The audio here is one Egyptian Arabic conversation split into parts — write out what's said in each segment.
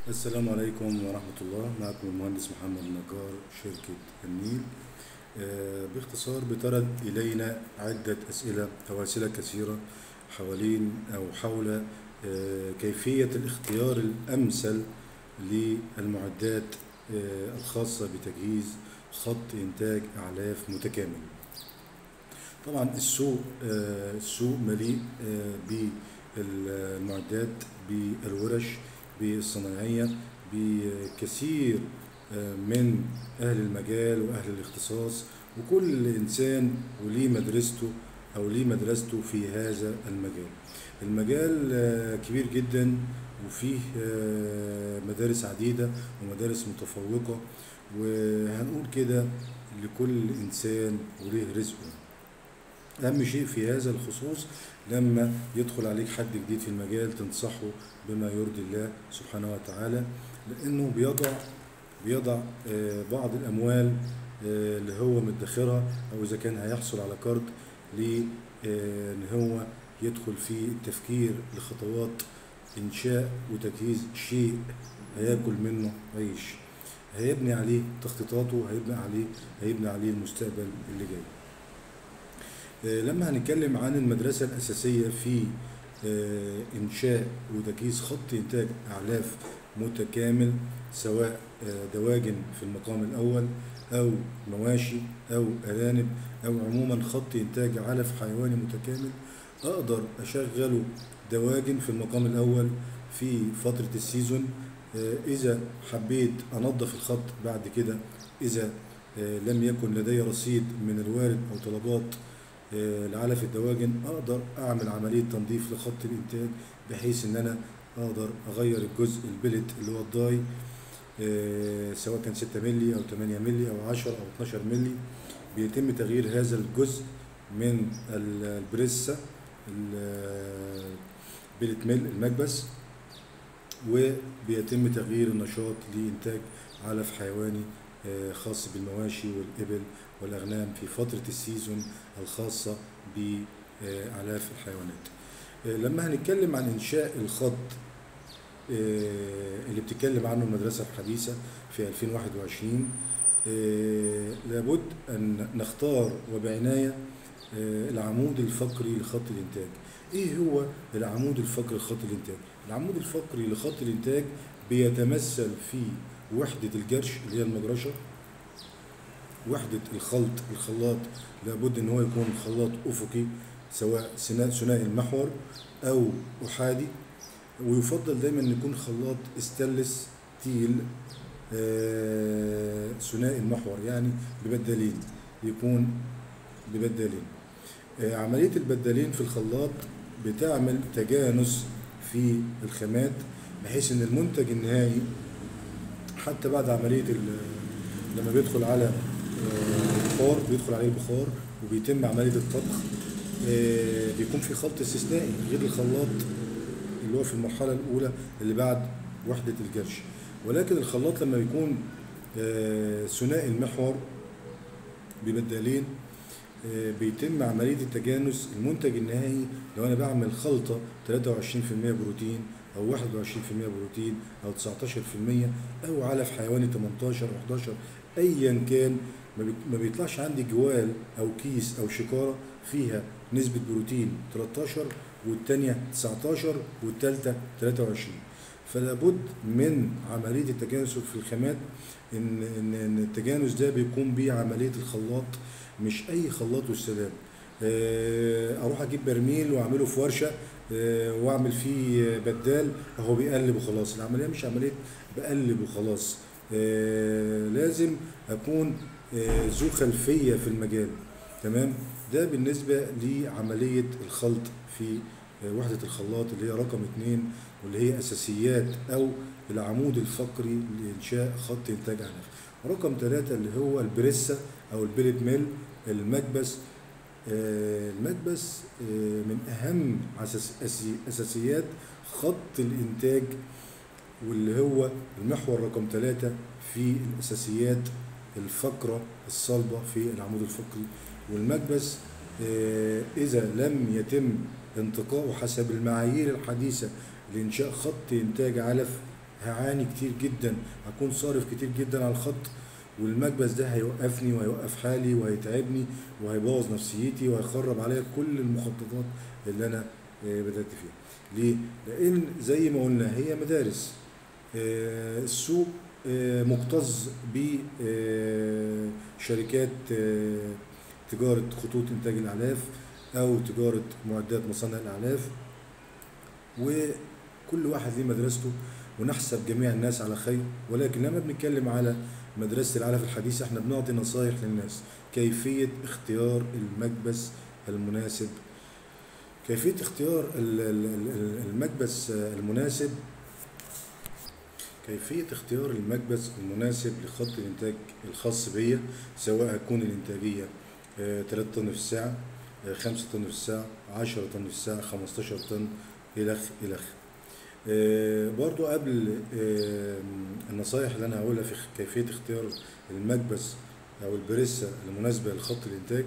السلام عليكم ورحمة الله معكم المهندس محمد نجار شركة النيل آه، باختصار بترد إلينا عدة أسئلة أو أسئلة كثيرة حوالين أو حول آه، كيفية الاختيار الأمثل للمعدات آه، الخاصة بتجهيز خط إنتاج أعلاف متكامل طبعا السوق آه، السوق مليء آه، بالمعدات بالورش بالصناعية بكثير آه، من أهل المجال وأهل الاختصاص وكل إنسان وليه مدرسته أو ليه مدرسته في هذا المجال المجال آه، كبير جدا وفيه آه، مدارس عديدة ومدارس متفوقة وهنقول كده لكل إنسان وليه رزقه أهم شيء في هذا الخصوص لما يدخل عليك حد جديد في المجال تنصحه بما يرضي الله سبحانه وتعالى لأنه بيضع بيضع آه، بعض الأموال آه، اللي هو مدخرها أو إذا كان هيحصل على كارد لأن هو يدخل في التفكير لخطوات إنشاء وتجهيز شيء هياكل منه عيش هيبني عليه تخطيطاته هيبني عليه هيبني عليه المستقبل اللي جاي آه، لما هنتكلم عن المدرسة الأساسية في آه، إنشاء وتجهيز خط إنتاج أعلاف متكامل سواء آه، دواجن في المقام الأول أو مواشي أو أرانب أو عموما خط إنتاج علف حيواني متكامل أقدر أشغله دواجن في المقام الأول في فترة السيزون آه، إذا حبيت أنظف الخط بعد كده إذا آه، لم يكن لدي رصيد من الوارد أو طلبات آه، لعلف الدواجن اقدر اعمل عمليه تنظيف لخط الانتاج بحيث ان انا اقدر اغير الجزء البلت اللي هو الضاي آه، سواء كان 6 مللي او 8 مللي او 10 او 12 مللي بيتم تغيير هذا الجزء من ال- البريسة ال- بلت ميل المكبس وبيتم تغيير النشاط لإنتاج علف حيواني آه، خاص بالمواشي والإبل والأغنام في فترة السيزون الخاصة بأعلاف الحيوانات آه، لما هنتكلم عن إنشاء الخط آه، اللي بتتكلم عنه المدرسة الحديثة في 2021 آه، لابد أن نختار وبعناية آه، العمود الفقري لخط الإنتاج إيه هو العمود الفقري لخط الإنتاج؟ العمود الفقري لخط الإنتاج بيتمثل في وحدة الجرش اللي هي المجرشة وحدة الخلط الخلاط لابد ان هو يكون خلاط افقي سواء ثناء ثنائي المحور او احادي ويفضل دايما ان يكون خلاط استانلس تيل آه، ثنائي المحور يعني ببدالين يكون ببدالين آه، عملية البدالين في الخلاط بتعمل تجانس في الخامات بحيث ان المنتج النهائي حتى بعد عملية ال- لما بيدخل على آه، البخار بيدخل عليه البخار وبيتم عملية الطبخ آه، بيكون في خلط استثنائي غير الخلاط اللي هو في المرحلة الأولى اللي بعد وحدة الجرش ولكن الخلاط لما بيكون آه، ثنائي المحور ببدالين آه، بيتم عملية التجانس المنتج النهائي لو أنا بعمل خلطة 23% بروتين أو 21% بروتين أو 19% أو علف حيواني 18 أو 11 أيا كان ما بي- ما بيطلعش عندي جوال أو كيس أو شكارة فيها نسبة بروتين 13 والتانية 19 والتالتة 23 فلا بد من عملية التجانس في الخامات إن إن إن التجانس ده بيقوم بيه عملية الخلاط مش أي خلاط والسلام آه، أروح أجيب برميل وأعمله في ورشة آه، وأعمل فيه بدال أهو بيقلب وخلاص العملية مش عملية بقلب وخلاص آه، لازم أكون آه، ذو خلفية في المجال تمام ده بالنسبة لعملية الخلط في آه، وحدة الخلاط اللي هي رقم اتنين واللي هي أساسيات أو العمود الفقري لإنشاء خط إنتاج علف رقم ثلاثة اللي هو البريسة أو البيلت ميل المكبس آه، المكبس آه، من أهم أساس- أسي- أساسيات خط الإنتاج واللي هو المحور رقم ثلاثة في الأساسيات الفقرة الصلبة في العمود الفقري والمكبس آه، إذا لم يتم انتقائه حسب المعايير الحديثة لإنشاء خط إنتاج علف هعاني كتير جدا هكون صارف كتير جدا على الخط والمكبس ده هيوقفني وهيوقف حالي وهيتعبني وهيبوظ نفسيتي وهيخرب عليا كل المخططات اللي انا آه، بدأت فيها ليه؟ لأن زي ما قلنا هي مدارس آه، السوق آه، مكتظ بشركات تجارة خطوط إنتاج الأعلاف أو تجارة معدات مصانع الأعلاف وكل واحد ليه مدرسته ونحسب جميع الناس على خير ولكن لما بنتكلم على مدرسة العلف الحديثة احنا بنعطي نصايح للناس كيفية اختيار المكبس المناسب كيفية اختيار ال- ال- ال- المكبس المناسب كيفية اختيار المكبس المناسب لخط الإنتاج الخاص بيا سواء هتكون الإنتاجية 3 طن في الساعة 5 طن في الساعة 10 طن في الساعة 15 طن إلخ إلخ آه، برضو قبل آه، النصايح اللي أنا هقولها في كيفية اختيار المكبس أو البريسة المناسبة لخط الإنتاج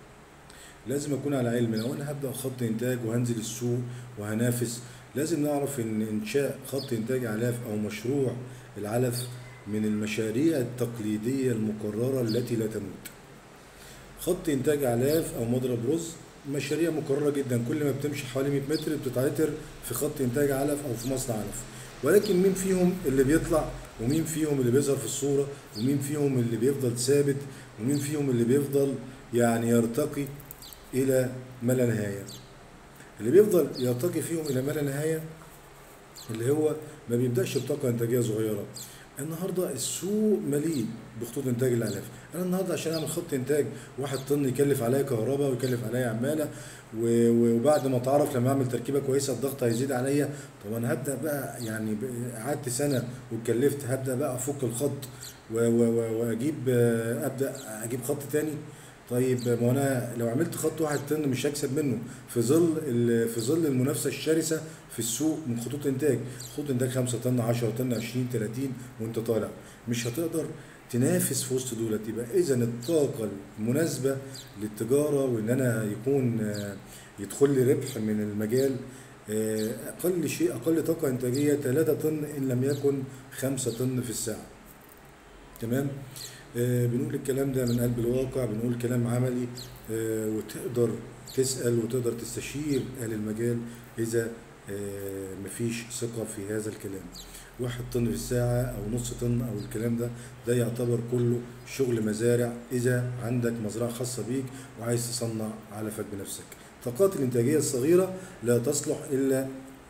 لازم أكون على علم لو أنا هبدأ خط إنتاج وهنزل السوق وهنافس لازم نعرف إن إنشاء خط إنتاج علف أو مشروع العلف من المشاريع التقليدية المكررة التي لا تموت خط إنتاج أعلاف أو مضرب رز مشاريع مكررة جدا كل ما بتمشي حوالي 100 متر بتتعتر في خط إنتاج علف أو في مصنع علف ولكن مين فيهم اللي بيطلع ومين فيهم اللي بيظهر في الصورة ومين فيهم اللي بيفضل ثابت ومين فيهم اللي بيفضل يعني يرتقي إلى ما لا نهاية اللي بيفضل يرتقي فيهم إلى ما لا نهاية اللي هو ما بيبدأش بطاقة إنتاجية صغيرة النهارده السوق مليء بخطوط انتاج الاعلاف انا النهارده عشان اعمل خط انتاج واحد طن يكلف عليا كهرباء ويكلف عليا عماله و- و- وبعد ما اتعرف لما اعمل تركيبه كويسه الضغط هيزيد عليا طب انا هبدا بقى يعني ب- قعدت سنه واتكلفت هبدا بقى افك الخط و- و- و- واجيب آه، ابدا اجيب خط تاني طيب ما انا لو عملت خط واحد طن مش هكسب منه في ظل ال- في ظل المنافسه الشرسه في السوق من خطوط انتاج خطوط انتاج 5 طن 10 طن 20 30 وانت طالع مش هتقدر تنافس في وسط دولت يبقى اذا الطاقه المناسبه للتجاره وان انا يكون آه، يدخل لي ربح من المجال آه، اقل شيء اقل طاقه انتاجيه 3 طن ان لم يكن 5 طن في الساعه تمام آه، بنقول الكلام ده من قلب الواقع بنقول كلام عملي آه، وتقدر تسأل وتقدر تستشير أهل المجال إذا آه، مفيش ثقة في هذا الكلام واحد طن في الساعة أو نص طن أو الكلام ده ده يعتبر كله شغل مزارع إذا عندك مزرعة خاصة بيك وعايز تصنع علفك بنفسك الطاقات الإنتاجية الصغيرة لا تصلح إلا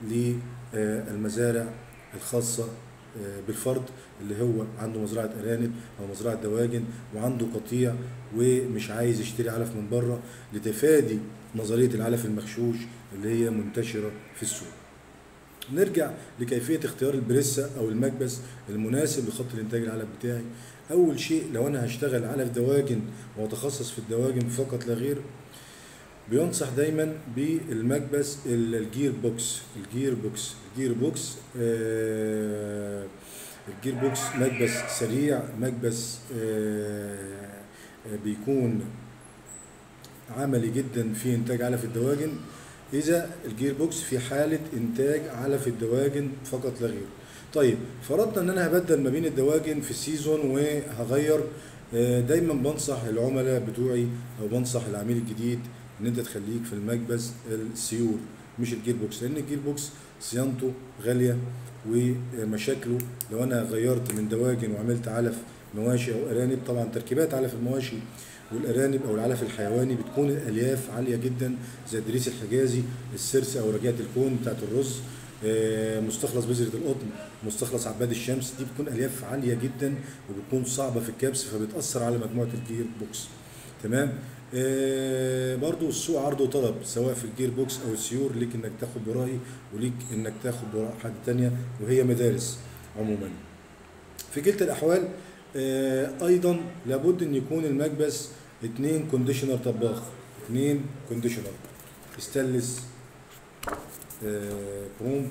للمزارع الخاصة آه، بالفرد اللي هو عنده مزرعة أرانب أو مزرعة دواجن وعنده قطيع ومش عايز يشتري علف من بره لتفادي نظرية العلف المغشوش اللي هي منتشرة في السوق. نرجع لكيفية اختيار البريسة أو المكبس المناسب لخط الإنتاج العلف بتاعي. أول شيء لو أنا هشتغل علف دواجن وأتخصص في الدواجن فقط لا غير بينصح دايما بالمكبس ال- الجير بوكس الجير بوكس الجير بوكس آه الجير بوكس مكبس سريع مكبس آه آه، بيكون عملي جدا في انتاج علف الدواجن اذا الجير بوكس في حاله انتاج علف الدواجن فقط لا غير طيب فرضنا ان انا هبدل ما بين الدواجن في السيزون وهغير آه، دايما بنصح العملاء بتوعي او بنصح العميل الجديد ان انت تخليك في المكبس السيور مش الجير بوكس لان الجير بوكس صيانته غاليه ومشاكله لو انا غيرت من دواجن وعملت علف مواشي او ارانب طبعا تركيبات علف المواشي والارانب او العلف الحيواني بتكون الالياف عاليه جدا زي الدريس الحجازي السرس او رجاء الكون بتاعت الرز آه، مستخلص بذره القطن مستخلص عباد الشمس دي بتكون الياف عاليه جدا وبتكون صعبه في الكبس فبتاثر على مجموعه الجير بوكس تمام آه برضو السوق عرض وطلب سواء في الجير بوكس او السيور ليك انك تاخد برأيي وليك انك تاخد برأي حد تانية وهي مدارس عموما في كلتا الاحوال آه ايضا لابد ان يكون المكبس اتنين كونديشنر طباخ اتنين كونديشنر استانلس آه كروم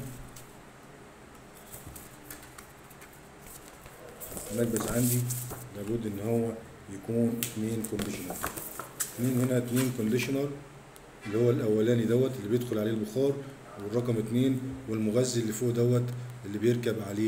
المكبس عندي لابد ان هو يكون اتنين كونديشنر اتنين هنا اتنين كونديشنر اللي هو الاولاني دوت اللي بيدخل عليه البخار والرقم اتنين والمغذي اللي فوق دوت اللي بيركب عليه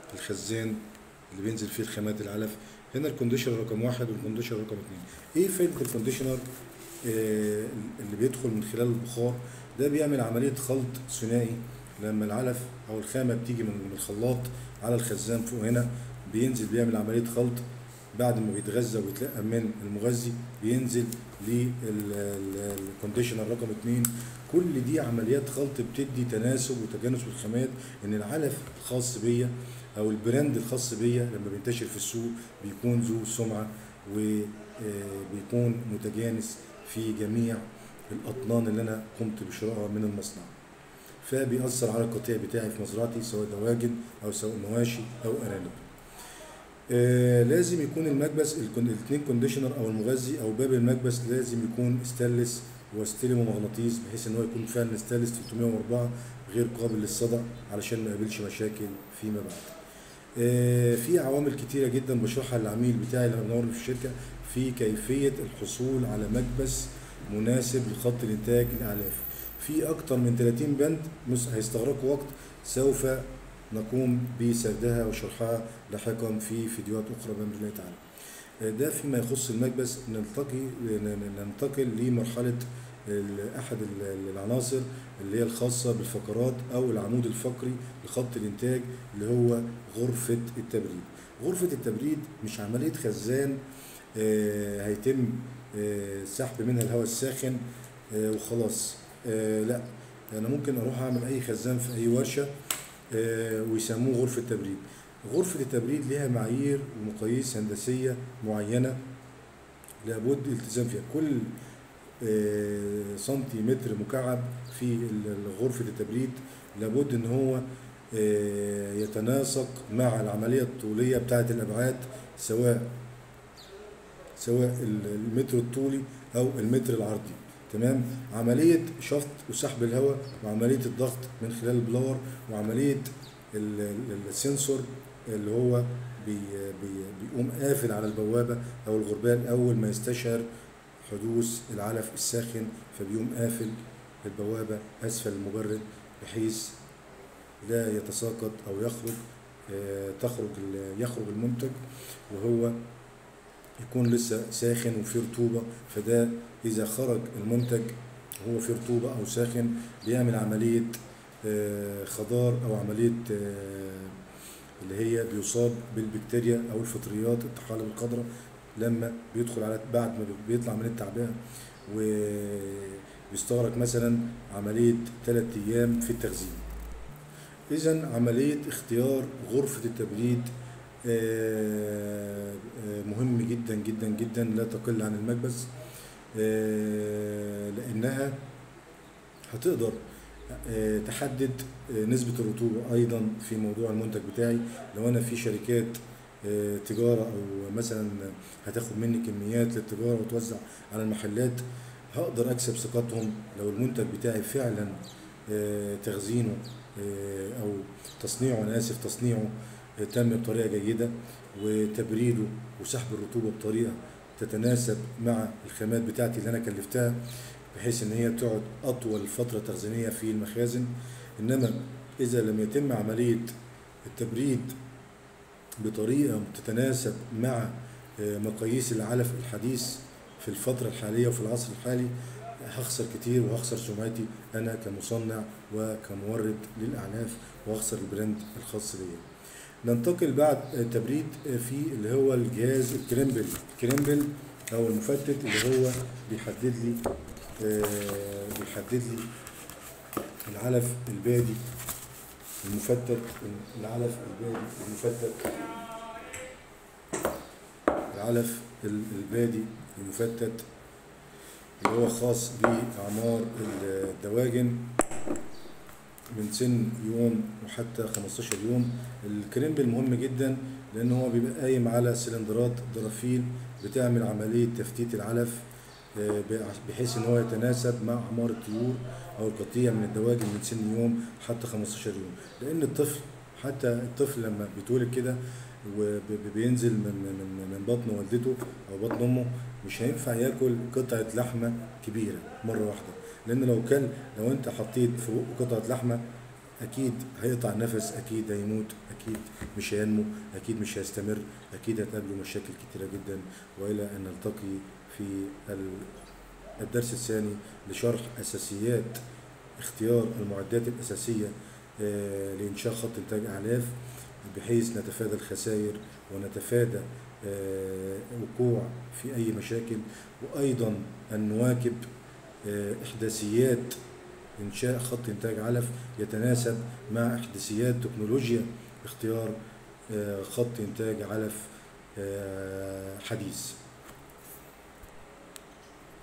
الخزان اللي بينزل فيه الخامات العلف هنا الكونديشنر رقم واحد والكونديشنر رقم اتنين ايه فايدة الكونديشنر آه اللي بيدخل من خلال البخار ده بيعمل عملية خلط ثنائي لما العلف او الخامة بتيجي من الخلاط على الخزان فوق هنا بينزل بيعمل عملية خلط بعد ما بيتغذى ويتلقى من المغذي بينزل للكونديشنر رقم اتنين كل دي عمليات خلط بتدي تناسب وتجانس في الخامات ان العلف الخاص بيا او البراند الخاص بيا لما بينتشر في السوق بيكون ذو سمعه وبيكون متجانس في جميع الاطنان اللي انا قمت بشرائها من المصنع فبيأثر على القطيع بتاعي في مزرعتي سواء دواجن او سواء مواشي او ارانب آه لازم يكون المكبس الاثنين كونديشنر او المغذي او باب المكبس لازم يكون ستانلس واستلم مغناطيس بحيث ان هو يكون فعلا ستانلس 304 غير قابل للصدع علشان ما يقابلش مشاكل فيما بعد. آه في عوامل كتيرة جدا بشرحها للعميل بتاعي لما بنور في الشركة في كيفية الحصول على مكبس مناسب لخط الانتاج الاعلاف. في اكتر من 30 بند هيستغرقوا وقت سوف نقوم بسردها وشرحها لاحقا في فيديوهات اخرى باذن الله تعالى. ده فيما يخص المكبس نلتقي ننتقل لمرحله احد العناصر اللي هي الخاصه بالفقرات او العمود الفقري لخط الانتاج اللي هو غرفه التبريد. غرفه التبريد مش عمليه خزان هيتم سحب منها الهواء الساخن وخلاص لا انا ممكن اروح اعمل اي خزان في اي ورشه ويسموه غرفة تبريد غرفة التبريد لها معايير ومقاييس هندسية معينة لابد الالتزام فيها كل سنتيمتر مكعب في غرفة التبريد لابد ان هو يتناسق مع العملية الطولية بتاعة الأبعاد سواء سواء المتر الطولي أو المتر العرضي تمام عملية شفط وسحب الهواء وعملية الضغط من خلال البلور وعملية السنسور اللي هو بي بي بيقوم قافل على البوابة أو الغربال أول ما يستشعر حدوث العلف الساخن فبيقوم قافل البوابة أسفل المبرد بحيث لا يتساقط أو يخرج تخرج يخرج المنتج وهو يكون لسه ساخن وفيه رطوبة فده إذا خرج المنتج هو فيه رطوبة أو ساخن بيعمل عملية خضار أو عملية اللي هي بيصاب بالبكتيريا أو الفطريات الطحالب الخضراء لما بيدخل على بعد ما بيطلع من التعبئة وبيستغرق مثلا عملية ثلاثة أيام في التخزين. إذا عملية اختيار غرفة التبريد مهم جدا جدا جدا لا تقل عن المكبس لانها هتقدر تحدد نسبة الرطوبة أيضا في موضوع المنتج بتاعي لو أنا في شركات تجارة أو مثلا هتاخد مني كميات للتجارة وتوزع على المحلات هقدر أكسب ثقتهم لو المنتج بتاعي فعلا تخزينه أو تصنيعه أنا آسف تصنيعه تم بطريقة جيدة وتبريده وسحب الرطوبة بطريقة تتناسب مع الخامات بتاعتي اللي أنا كلفتها بحيث إن هي تقعد أطول فترة تخزينية في المخازن إنما إذا لم يتم عملية التبريد بطريقة تتناسب مع مقاييس العلف الحديث في الفترة الحالية وفي العصر الحالي هخسر كتير وهخسر سمعتي أنا كمصنع وكمورد للأعلاف وهخسر البراند الخاص بيا. ننتقل بعد التبريد في اللي هو الجهاز الكريمبل الكريمبل او المفتت اللي هو بيحدد لي بيحدد لي العلف البادي المفتت العلف البادي المفتت العلف البادي المفتت اللي هو خاص بأعمار الدواجن من سن يوم وحتى 15 يوم الكريمبل مهم جدا لان هو بيبقى قايم على سلندرات درافيل بتعمل عمليه تفتيت العلف بحيث ان هو يتناسب مع اعمار الطيور او القطيع من الدواجن من سن يوم حتى 15 يوم لان الطفل حتى الطفل لما بيتولد كده وبينزل من من من بطن والدته او بطن امه مش هينفع ياكل قطعه لحمه كبيره مره واحده لان لو كان لو انت حطيت في بقه قطعه لحمه اكيد هيقطع النفس اكيد هيموت اكيد مش هينمو اكيد مش هيستمر اكيد هتقابله مشاكل كتيره جدا والى ان نلتقي في ال- الدرس الثاني لشرح اساسيات اختيار المعدات الاساسيه آه، لانشاء خط انتاج اعلاف بحيث نتفادى الخسائر ونتفادى آه، وقوع في اي مشاكل وايضا ان نواكب آه، احداثيات انشاء خط انتاج علف يتناسب مع احداثيات تكنولوجيا اختيار آه، خط انتاج علف آه، حديث